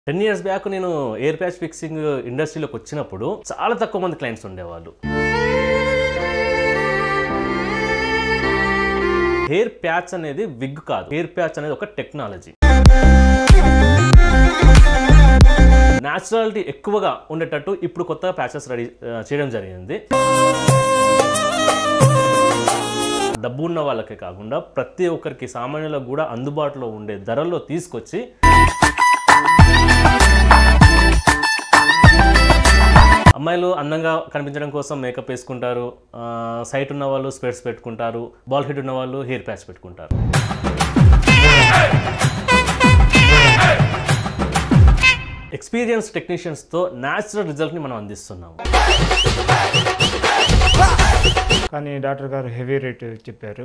ten years back నేను hair patch fixing ఇండస్ట్రీలోకి వచ్చినప్పుడు చాలా తక్కువ మంది క్లయింట్స్ ఉండేవాళ్ళు హెయిర్ ప్యాచ్ అనేది విగ్ కాదు హెయిర్ ప్యాచ్ అనేది ఒక టెక్నాలజీ న్యాచురాలిటీ ఎక్కువగా ఉండేటట్టు ఇప్పుడు కొత్తగా ప్యాచెస్ రెడీ ఆ, చేయడం జరిగింది డబ్బు ఉన్న వాళ్ళకే కాకుండా ప్రతి ఒక్కరికి సామాన్యులకు కూడా అందుబాటులో ఉండే ధరల్లో తీసుకొచ్చి అమ్మాయిలు అందంగా కనిపించడం కోసం మేకప్ వేసుకుంటారు ఆ, సైట్ ఉన్న వాళ్ళు స్పెట్స్ పెట్టుకుంటారు బాల్ హెడ్ ఉన్న వాళ్ళు హెయిర్ ప్యాచ్ పెట్టుకుంటారు ఎక్స్పీరియన్స్ టెక్నీషియన్స్తో న్యాచురల్ రిజల్ట్ని మనం అందిస్తున్నాము కానీ డాక్టర్ గారు హెవీ రేట్ చెప్పారు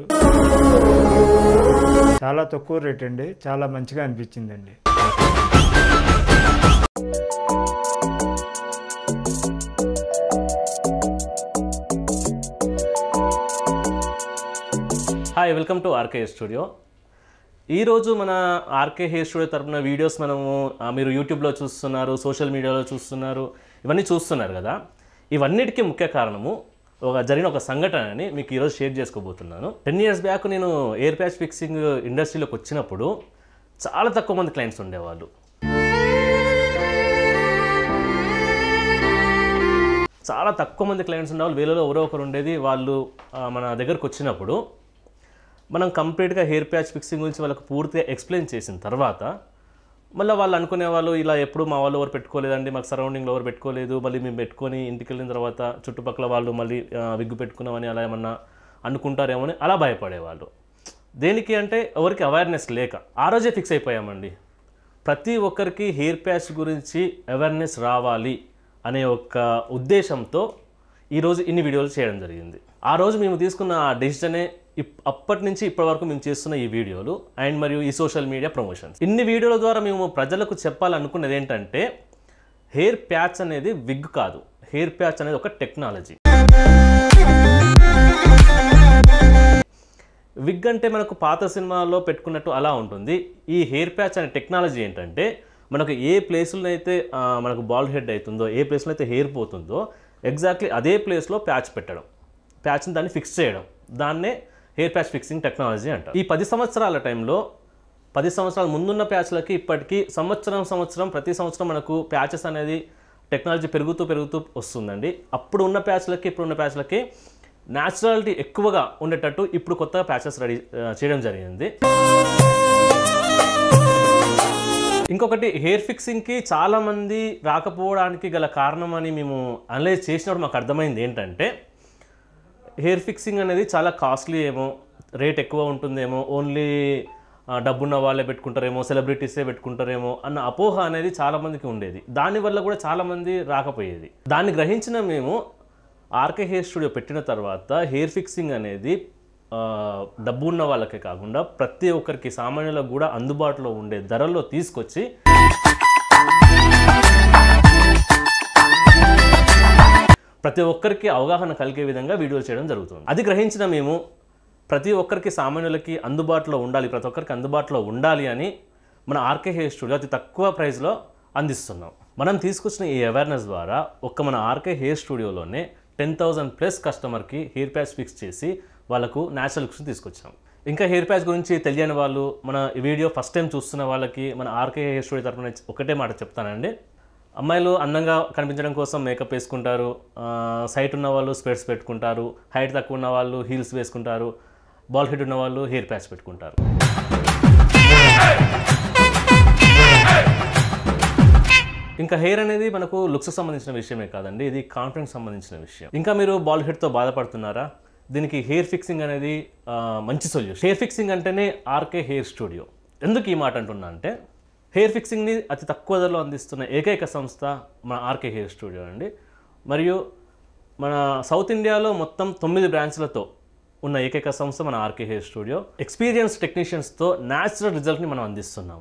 చాలా తక్కువ రేట్ అండి చాలా మంచిగా అనిపించిందండి hi welcome to RK studio ఈరోజు మన ఆర్కే హెయిర్ స్టూడియో తరపున వీడియోస్ మనము ఆ, మీరు యూట్యూబ్లో చూస్తున్నారు సోషల్ మీడియాలో చూస్తున్నారు ఇవన్నీ చూస్తున్నారు కదా ఇవన్నిటికీ ముఖ్య కారణము ఒక జరిగిన ఒక సంఘటనని మీకు ఈరోజు షేర్ చేసుకోబోతున్నాను టెన్ ఇయర్స్ బ్యాక్ నేను ఎయిర్ ప్యాచ్ ఫిక్సింగ్ ఇండస్ట్రీలోకి వచ్చినప్పుడు చాలా తక్కువ మంది క్లయింట్స్ ఉండేవాళ్ళు చాలా తక్కువ మంది క్లయింట్స్ ఉండేవాళ్ళు వేలలో ఎవరో ఒకరు ఉండేది వాళ్ళు ఆ, మన దగ్గరకు వచ్చినప్పుడు మనం కంప్లీట్గా హెయిర్ ప్యాచ్ ఫిక్సింగ్ గురించి వాళ్ళకి పూర్తిగా ఎక్స్ప్లెయిన్ చేసిన తర్వాత మళ్ళీ వాళ్ళు అనుకునే వాళ్ళు ఇలా ఎప్పుడు మా వాళ్ళు ఎవరు పెట్టుకోలేదండి మాకు సరౌండింగ్లో ఎవరు పెట్టుకోలేదు మళ్ళీ మేము పెట్టుకొని ఇంటికి వెళ్ళిన తర్వాత చుట్టుపక్కల వాళ్ళు మళ్ళీ ఆ, విగ్గు పెట్టుకున్నామని అలా ఏమన్నా అనుకుంటారేమో అని అలా భయపడేవాళ్ళు దేనికి అంటే ఎవరికి అవేర్నెస్ లేక ఆ రోజే ఫిక్స్ అయిపోయామండి ప్రతి ఒక్కరికి హెయిర్ ప్యాచ్ గురించి అవేర్నెస్ రావాలి అనే ఒక ఉద్దేశంతో ఈరోజు ఇన్ని వీడియోలు చేయడం జరిగింది ఆ రోజు మేము తీసుకున్న ఆ డెసిషనే ఇప్- అప్పటి నుంచి ఇప్పటి వరకు మేము చేస్తున్న ఈ వీడియోలు అండ్ మరియు ఈ సోషల్ మీడియా ప్రమోషన్స్ ఇన్ని వీడియోల ద్వారా మేము ప్రజలకు చెప్పాలనుకున్నది ఏంటంటే హెయిర్ ప్యాచ్ అనేది విగ్ కాదు హెయిర్ ప్యాచ్ అనేది ఒక టెక్నాలజీ విగ్ అంటే మనకు పాత సినిమాల్లో పెట్టుకున్నట్టు అలా ఉంటుంది ఈ హెయిర్ ప్యాచ్ అనే టెక్నాలజీ ఏంటంటే మనకు ఏ ప్లేస్లో అయితే ఆ, మనకు బాల్ హెడ్ అవుతుందో ఏ ప్లేస్లో అయితే హెయిర్ పోతుందో ఎగ్జాక్ట్లీ అదే ప్లేస్లో ప్యాచ్ పెట్టడం ప్యాచ్ని దాన్ని ఫిక్స్ చేయడం దాన్నే హెయిర్ ప్యాచ్ ఫిక్సింగ్ టెక్నాలజీ అంటారు ఈ పది సంవత్సరాల టైంలో పది సంవత్సరాల ముందున్న ప్యాచ్లకి ఇప్పటికీ సంవత్సరం సంవత్సరం ప్రతి సంవత్సరం మనకు ప్యాచెస్ అనేది టెక్నాలజీ పెరుగుతూ పెరుగుతూ వస్తుందండి అప్పుడు ఉన్న ప్యాచ్లకి ఇప్పుడు ఉన్న ప్యాచ్లకి న్యాచురాలిటీ ఎక్కువగా ఉండేటట్టు ఇప్పుడు కొత్తగా ప్యాచెస్ రెడీ ఆ, చేయడం జరిగింది ఇంకొకటి హెయిర్ ఫిక్సింగ్కి చాలామంది రాకపోవడానికి గల కారణం అని మేము అనలైజ్ చేసినప్పుడు మాకు అర్థమైంది ఏంటంటే హెయిర్ ఫిక్సింగ్ అనేది చాలా కాస్ట్లీ ఏమో రేట్ ఎక్కువ ఉంటుందేమో ఓన్లీ ఆ, డబ్బున్న వాళ్ళే పెట్టుకుంటారేమో సెలబ్రిటీసే పెట్టుకుంటారేమో అన్న అపోహ అనేది చాలామందికి ఉండేది దానివల్ల కూడా చాలామంది రాకపోయేది దాన్ని గ్రహించిన మేము ఆర్కే హెయిర్ స్టూడియో పెట్టిన తర్వాత హెయిర్ ఫిక్సింగ్ అనేది ఆ, డబ్బు ఉన్న వాళ్ళకే కాకుండా ప్రతి ఒక్కరికి సామాన్యులకు కూడా అందుబాటులో ఉండే ధరల్లో తీసుకొచ్చి ప్రతి ఒక్కరికి అవగాహన కలిగే విధంగా వీడియోలు చేయడం జరుగుతుంది అది గ్రహించిన మేము ప్రతి ఒక్కరికి సామాన్యులకి అందుబాటులో ఉండాలి ప్రతి ఒక్కరికి అందుబాటులో ఉండాలి అని మన ఆర్కే హెయిర్ స్టూడియో అతి తక్కువ ప్రైస్లో అందిస్తున్నాం మనం తీసుకొచ్చిన ఈ అవేర్నెస్ ద్వారా ఒక్క మన ఆర్కే హెయిర్ స్టూడియోలోనే టెన్ థౌజండ్ ప్లస్ కస్టమర్కి హెయిర్ ప్యాచ్ ఫిక్స్ చేసి వాళ్ళకు న్యాచురల్ లుక్స్ తీసుకొచ్చాం ఇంకా హెయిర్ ప్యాచ్ గురించి తెలియని వాళ్ళు మన ఈ వీడియో ఫస్ట్ టైం చూస్తున్న వాళ్ళకి మన ఆర్కే హెయిర్ స్టూడియో తరఫున ఒకటే మాట చెప్తానండి అమ్మాయిలు అందంగా కనిపించడం కోసం మేకప్ వేసుకుంటారు ఆ, సైట్ ఉన్న వాళ్ళు స్పెట్స్ పెట్టుకుంటారు హైట్ తక్కువ ఉన్న వాళ్ళు హీల్స్ వేసుకుంటారు బాల్ హెడ్ ఉన్న వాళ్ళు హెయిర్ ప్యాచ్ పెట్టుకుంటారు ఇంకా హెయిర్ అనేది మనకు లుక్స్ సంబంధించిన విషయమే కాదండి ఇది కాన్ఫిడెన్స్ సంబంధించిన విషయం ఇంకా మీరు బాల్ హెడ్తో బాధపడుతున్నారా దీనికి హెయిర్ ఫిక్సింగ్ అనేది ఆ, మంచి సొల్యూషన్ హెయిర్ ఫిక్సింగ్ అంటేనే ఆర్కే హెయిర్ స్టూడియో ఎందుకు ఈ మాట అంటున్నా అంటే హెయిర్ ఫిక్సింగ్ని అతి తక్కువ ధరలో అందిస్తున్న ఏకైక సంస్థ మన ఆర్కే హెయిర్ స్టూడియో అండి మరియు మన సౌత్ ఇండియాలో మొత్తం తొమ్మిది బ్రాంచ్లతో ఉన్న ఏకైక సంస్థ మన ఆర్కే హెయిర్ స్టూడియో ఎక్స్పీరియన్స్ టెక్నీషియన్స్తో న్యాచురల్ రిజల్ట్ని మనం అందిస్తున్నాము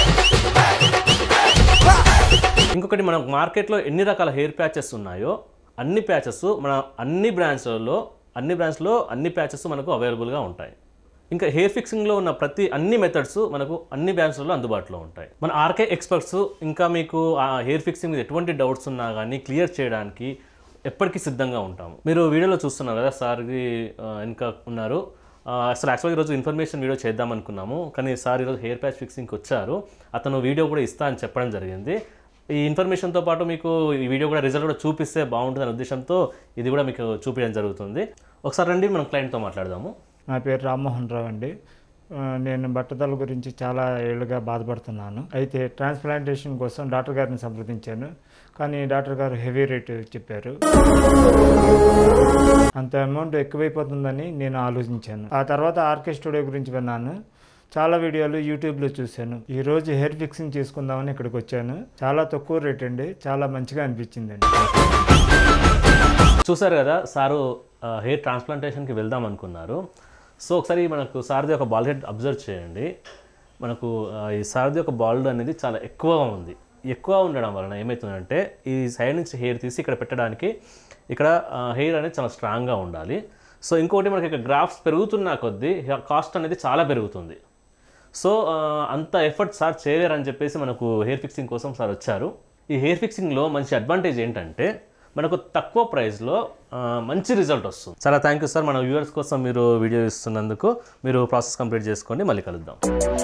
ఇంకొకటి మన మార్కెట్లో ఎన్ని రకాల హెయిర్ ప్యాచెస్ ఉన్నాయో అన్ని ప్యాచెస్ మన అన్ని బ్రాంచ్లలో అన్ని బ్రాంచ్లో అన్ని ప్యాచెస్ మనకు అవైలబుల్గా ఉంటాయి ఇంకా హెయిర్ ఫిక్సింగ్లో ఉన్న ప్రతి అన్ని మెథడ్స్ మనకు అన్ని బ్రాంచ్లలో అందుబాటులో ఉంటాయి మన ఆర్కే ఎక్స్పర్ట్స్ ఇంకా మీకు ఆ హెయిర్ ఫిక్సింగ్ మీద ఎటువంటి డౌట్స్ ఉన్నా కానీ క్లియర్ చేయడానికి ఎప్పటికీ సిద్ధంగా ఉంటాము మీరు వీడియోలో చూస్తున్నారు కదా సార్కి ఇంకా ఉన్నారు ఆ, అసలు యాక్చువల్గా ఈరోజు ఇన్ఫర్మేషన్ వీడియో చేద్దాం అనుకున్నాము కానీ సార్ ఈరోజు హెయిర్ ప్యాచ్ ఫిక్సింగ్కి వచ్చారు అతను వీడియో కూడా ఇస్తా అని చెప్పడం జరిగింది ఈ ఇన్ఫర్మేషన్తో పాటు మీకు ఈ వీడియో కూడా రిజల్ట్ కూడా చూపిస్తే బాగుంటుంది అనే ఉద్దేశంతో ఇది కూడా మీకు చూపించడం జరుగుతుంది ఒకసారి రండి మనం క్లయింట్తో మాట్లాడదాము నా పేరు రామ్మోహన్ రావు అండి ఆ, నేను బట్టతల గురించి చాలా ఏళ్ళుగా బాధపడుతున్నాను అయితే ట్రాన్స్ప్లాంటేషన్ కోసం డాక్టర్ గారిని సంప్రదించాను కానీ డాక్టర్ గారు హెవీ రేట్ చెప్పారు అంత అమౌంట్ ఎక్కువైపోతుందని నేను ఆలోచించాను ఆ తర్వాత ఆర్కే స్టూడియో గురించి విన్నాను చాలా వీడియోలు యూట్యూబ్లో చూశాను ఈ రోజు హెయిర్ ఫిక్సింగ్ చేసుకుందామని ఇక్కడికి వచ్చాను చాలా తక్కువ రేట్ అండి చాలా మంచిగా అనిపించిందండి చూసారు కదా సారు ఆ, హెయిర్ ట్రాన్స్ప్లాంటేషన్కి వెళ్దాం అనుకున్నారు సో ఒకసారి మనకు సార్ది ఒక బాల్ హెడ్ అబ్జర్వ్ చేయండి మనకు ఆ, ఈ సార్ది ఒక బాల్డ్ అనేది చాలా ఎక్కువగా ఉంది ఎక్కువ ఉండడం వలన ఏమవుతుందంటే ఈ సైడ్ నుంచి హెయిర్ తీసి ఇక్కడ పెట్టడానికి ఇక్కడ హెయిర్ అనేది చాలా స్ట్రాంగ్గా ఉండాలి సో ఇంకోటి మనకి ఇక్కడ గ్రాఫ్స్ పెరుగుతున్న కొద్దీ కాస్ట్ అనేది చాలా పెరుగుతుంది సో ఆ, అంత ఎఫర్ట్ సార్ చేయలేరని చెప్పేసి మనకు హెయిర్ ఫిక్సింగ్ కోసం సార్ వచ్చారు ఈ హెయిర్ ఫిక్సింగ్లో మంచి అడ్వాంటేజ్ ఏంటంటే మనకు తక్కువ ప్రైస్లో ఆ, మంచి రిజల్ట్ వస్తుంది చాలా థ్యాంక్ యూ సార్ మన వ్యూవర్స్ కోసం మీరు వీడియో ఇస్తున్నందుకు మీరు ప్రాసెస్ కంప్లీట్ చేసుకోండి మళ్ళీ కలుద్దాం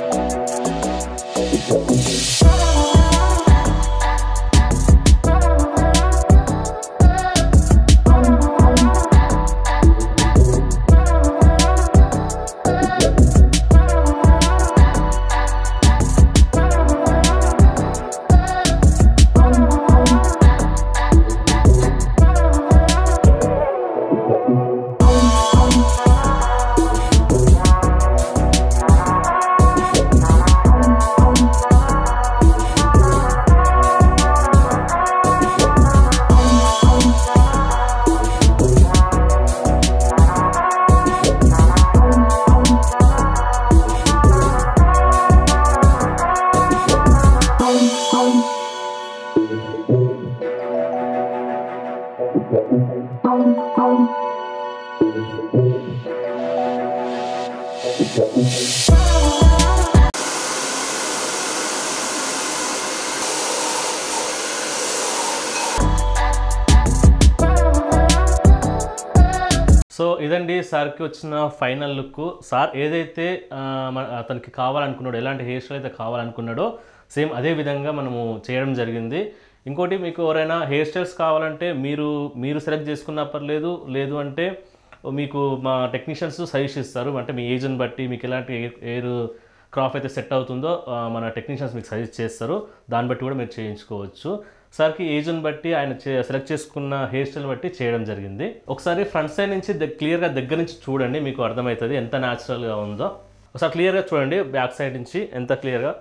సో ఇదండి సార్కి వచ్చిన ఫైనల్ లుక్ సార్ ఏదైతే ఆ, మన- అతనికి కావాలనుకున్నాడో ఎలాంటి హెయిర్ స్టైల్ అయితే కావాలనుకున్నాడో సేమ్ అదే విధంగా మనము చేయడం జరిగింది ఇంకోటి మీకు ఎవరైనా హెయిర్ స్టైల్స్ కావాలంటే మీరు మీరు సెలెక్ట్ చేసుకున్న పర్లేదు లేదు అంటే మీకు మా టెక్నీషియన్స్ సజెస్ట్ ఇస్తారు అంటే మీ ఏజ్ని బట్టి మీకు ఎలాంటి హెయిర్ హెయిర్ క్రాప్ అయితే సెట్ అవుతుందో ఆ, మన టెక్నీషియన్స్ మీకు సజెస్ట్ చేస్తారు దాన్ని బట్టి కూడా మీరు చేయించుకోవచ్చు సార్కి ఏజ్ని బట్టి ఆయన సెలెక్ట్ చేసుకున్న హెయిర్ స్టైల్ బట్టి చేయడం జరిగింది ఒకసారి ఫ్రంట్ సైడ్ నుంచి క్లియర్గా దగ్గర నుంచి చూడండి మీకు అర్థమవుతుంది ఎంత న్యాచురల్గా ఉందో ఒకసారి క్లియర్గా చూడండి బ్యాక్ సైడ్ నుంచి ఎంత క్లియర్గా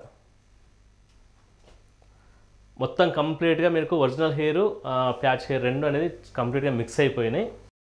మొత్తం కంప్లీట్గా మీకు ఒరిజినల్ హెయిర్ ప్యాచ్ హెయిర్ రెండు అనేది కంప్లీట్గా మిక్స్ అయిపోయినాయి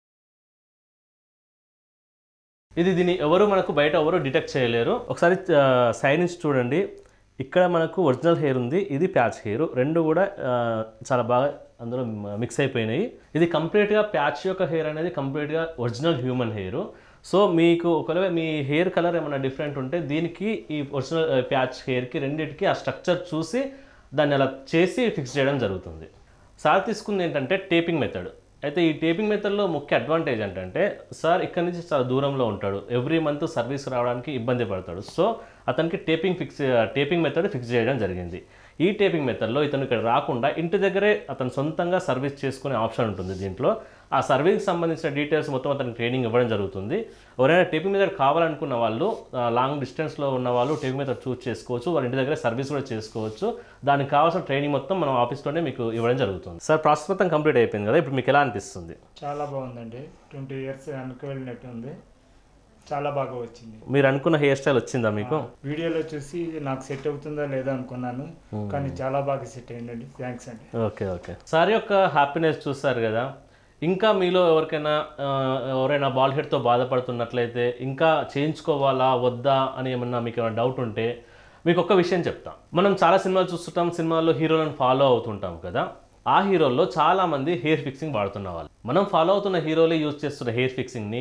ఇది దీన్ని ఎవరు మనకు బయట ఎవరు డిటెక్ట్ చేయలేరు ఒకసారి సైడ్ నుంచి చూడండి ఇక్కడ మనకు ఒరిజినల్ హెయిర్ ఉంది ఇది ప్యాచ్ హెయిర్ రెండు కూడా ఆ, చాలా బాగా అందులో మిక్స్ అయిపోయినాయి ఇది కంప్లీట్గా ప్యాచ్ యొక్క హెయిర్ అనేది కంప్లీట్గా ఒరిజినల్ హ్యూమన్ హెయిర్ సో మీకు ఒకవేళ మీ హెయిర్ కలర్ ఏమైనా డిఫరెంట్ ఉంటే దీనికి ఈ ఒరిజినల్ ప్యాచ్ హెయిర్కి రెండింటికి ఆ స్ట్రక్చర్ చూసి దాన్ని అలా చేసి ఫిక్స్ చేయడం జరుగుతుంది సార్ తీసుకుంది ఏంటంటే టేపింగ్ మెథడ్ అయితే ఈ టేపింగ్ మెథడ్లో ముఖ్య అడ్వాంటేజ్ ఏంటంటే సార్ ఇక్కడ నుంచి చాలా దూరంలో ఉంటాడు ఎవ్రీ మంత్ సర్వీస్ రావడానికి ఇబ్బంది పడతాడు సో అతనికి taping fix taping method fix చేయడం జరిగింది ఈ టేపింగ్ మెథడ్లో ఇతను ఇక్కడ రాకుండా ఇంటి దగ్గరే అతను సొంతంగా సర్వీస్ చేసుకునే ఆప్షన్ ఉంటుంది దీంట్లో ఆ సర్వీస్కి సంబంధించిన డీటెయిల్స్ మొత్తం అతనికి ట్రైనింగ్ ఇవ్వడం జరుగుతుంది ఎవరైనా టేపింగ్ మెథడ్ కావాలనుకున్న వాళ్ళు ఆ, లాంగ్ డిస్టెన్స్లో ఉన్న వాళ్ళు టేపింగ్ మెథడ్ చూస్ చేసుకోవచ్చు వాళ్ళ ఇంటి దగ్గర సర్వీస్ కూడా చేసుకోవచ్చు దానికి కావాల్సిన ట్రైనింగ్ మొత్తం మనం ఆఫీస్లోనే మీకు ఇవ్వడం జరుగుతుంది సార్ ప్రాసెస్ మొత్తం కంప్లీట్ అయిపోయింది కదా ఇప్పుడు మీకు ఎలా అనిపిస్తుంది చాలా బాగుందండి ట్వంటీ ఇయర్స్ వెనక్కి వెళ్ళినట్టు ఉంది చాలా బాగా వచ్చింది మీరు అనుకున్న హెయిర్ స్టైల్ వచ్చిందా మీకు వీడియోలో చూసి నాకు సెట్ అవుతుందా లేదా అనుకున్నాను కానీ చాలా బాగా సెట్ అయిందండి థ్యాంక్స్ అండి ఓకే ఓకే సార్ యొక్క హ్యాపీనెస్ చూస్తారు కదా ఇంకా మీలో ఎవరికైనా ఆ, ఎవరైనా బాల్ హెడ్తో బాధపడుతున్నట్లయితే ఇంకా చేయించుకోవాలా వద్దా అని ఏమన్నా మీకు ఏమైనా డౌట్ ఉంటే మీకు ఒక్క విషయం చెప్తా మనం చాలా సినిమాలు చూస్తుంటాం సినిమాల్లో హీరోలను ఫాలో అవుతుంటాం కదా ఆ హీరోల్లో చాలామంది హెయిర్ ఫిక్సింగ్ వాడుతున్న వాళ్ళు మనం ఫాలో అవుతున్న హీరోలే యూజ్ చేస్తున్న హెయిర్ ఫిక్సింగ్ని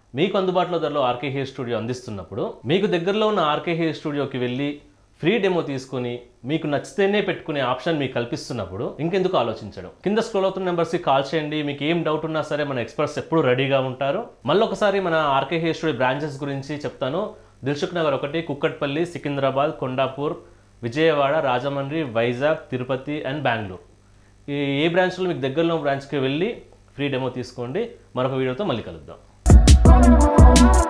మీకు అందుబాటులో ధరలో ఆర్కే హెయిర్ స్టూడియో అందిస్తున్నప్పుడు మీకు దగ్గరలో ఉన్న ఆర్కే హెయిర్ స్టూడియోకి వెళ్ళి ఫ్రీ డెమో తీసుకొని మీకు నచ్చితేనే పెట్టుకునే ఆప్షన్ మీకు కల్పిస్తున్నప్పుడు ఇంకెందుకు ఆలోచించడం కింద స్క్రోల్ అవుతున్న నెంబర్స్కి కాల్ చేయండి మీకు ఏం డౌట్ ఉన్నా సరే మన ఎక్స్పర్ట్స్ ఎప్పుడు రెడీగా ఉంటారు మళ్ళీ ఒకసారి మన ఆర్కే హెయిర్ స్టూడియో బ్రాంచెస్ గురించి చెప్తాను దిల్సుఖ్ నగర్ ఒకటి కుక్కట్పల్లి సికింద్రాబాద్ కొండాపూర్ విజయవాడ రాజమండ్రి వైజాగ్ తిరుపతి అండ్ బెంగళూరు ఈ ఏ బ్రాంచ్లో మీకు దగ్గరలో బ్రాంచ్కి వెళ్ళి ఫ్రీ డెమో తీసుకోండి మరొక వీడియోతో మళ్ళీ కలుద్దాం